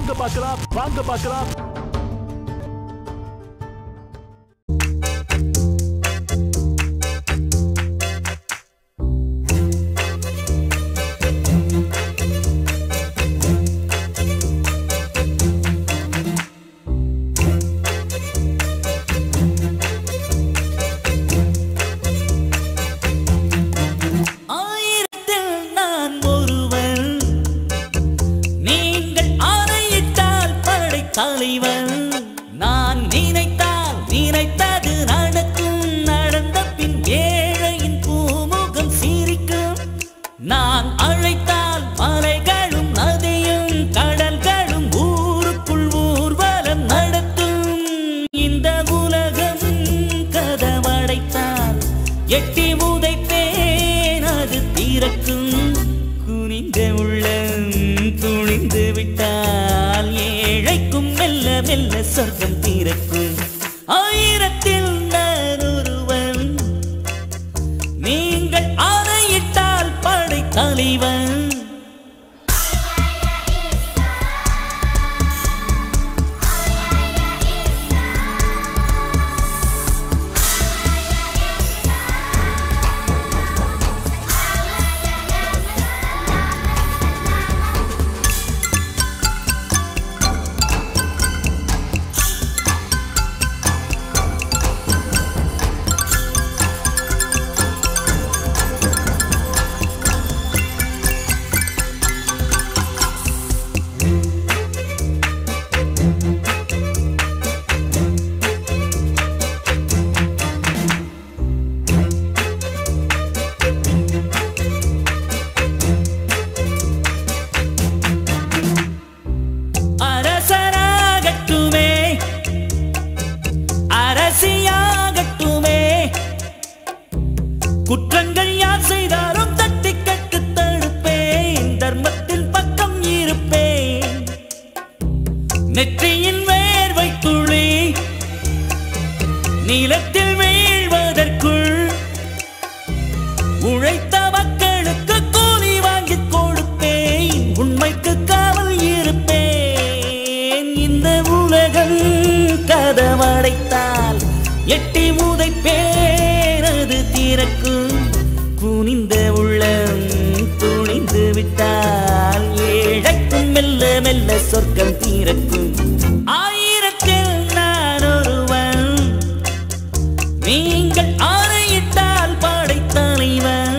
வாங்க பார்க்கலாம் வாங்க பார்க்கலாம் ஆயிரத்தில் நான் ஒருவன் நீங்கள் ஆணையிட்டால் படை தலைவன் நான் நினைத்தால் நினைத்தது நடக்கும் நடந்த பின் ஏழையின் பூமுகம் சிரிக்கும் நான் அழைத்தால் மலைகளும் நதியும் கடல்களும் ஊருக்குள் ஊர்வலம் நடத்தும் இந்த உலகம் கதவடைத்தால் எட்டி உதைப்பேன் அது திறக்கும் குனிந்த உள்ளம் துணிந்து விட்டால் ஏழைக்கும் மெல்ல மெல்ல சொர்க்கம் திறக்கும் ஆயிரத்தில் நான் ஒருவன் நீங்கள் ஆணையிட்டால் படை தலைவன் அரசராகட்டுமே அரசியாகட்டுமே குற்றங்கள் யார் செய்தாலும் தட்டி கட்டு தடுப்பேன் தர்மத்தின் பக்கம் இருப்பேன் நெற்றியின் வேர்வை துளி நீளத்தில் வீழ்வதற்குள் உழைத்த மக்களுக்கு கூலி வாங்கி கொடுப்பேன் உண்மைக்கு காவல் இருப்பேன் இந்த உலகம் கதவடைத்தால் எட்டி உதைப்பேன் அது திறக்கும் குனிந்த உள்ளம் துணிந்து விட்டால் ஏழைக்கும் மெல்ல மெல்ல சொர்க்கம் தீரக்கும் ஆயிரத்தில் நான் ஒருவன் நீங்கள் ஆணையிட்டால் படை தலைவன்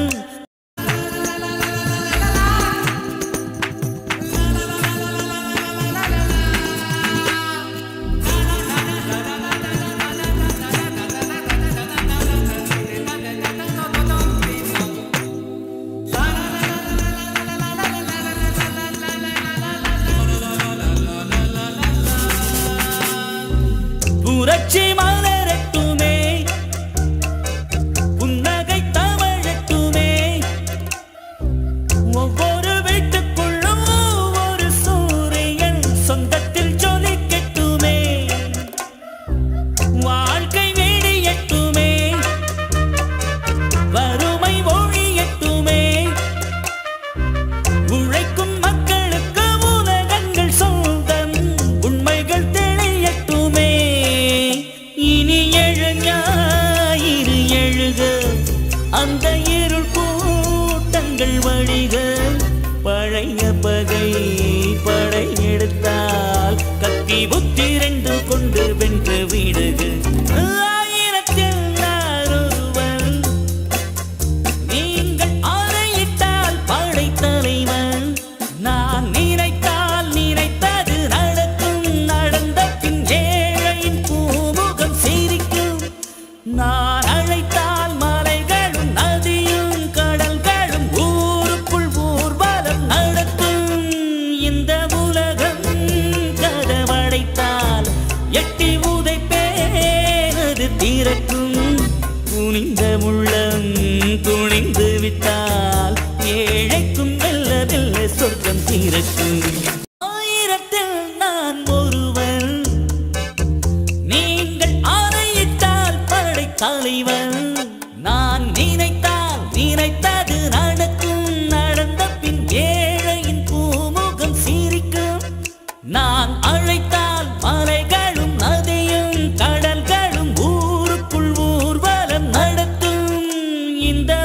புரட்சி மலரட்டுமே புன்னகை தவழட்டுமே ஒவ்வொரு வீட்டுக்குள்ளும் ஒவ்வொரு சூரியன் சொந்தத்தில் ஜொலிக்கட்டுமே வாழ்க்கை வேடியட்டுமே வறுமை ஒழியட்டுமே உழைக்கும் மக்களுக்கு உலகங்கள் சொந்தம் உண்மைகள் தெளியட்டுமே இனி எழு ஞாயிறு எழுக அந்த இருள் கூட்டங்கள் வழிக பழைய பகை படையெடுத்தால் கத்தி புத்தி ரெண்டு கொண்டு வென்று விடுக ஆயிரத்தில் நான் ஒருவன் நீங்கள் ஆணையிட்டால் படை தலைவன் நான் நினைத்தால் நினைத்தது நடக்கும் நடந்த பின் ஏழையின் பூமுகம் சிரிக்கும் நான் அழைத்தால் மலைகளும் நதியும் கடல்களும் ஊருக்குள் ஊர்வலம் நடத்தும் இந்த உலகம் கதவடைத்தால்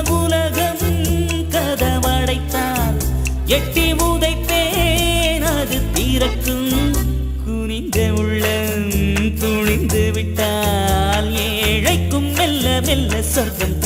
உலகம் கதவடைத்தால் எட்டி உதைப்பேன் அது தீரக்கும் குனிந்த உள்ளம் துணிந்து விட்டால் ஏழைக்கும் மெல்ல மெல்ல சொர்க்கம்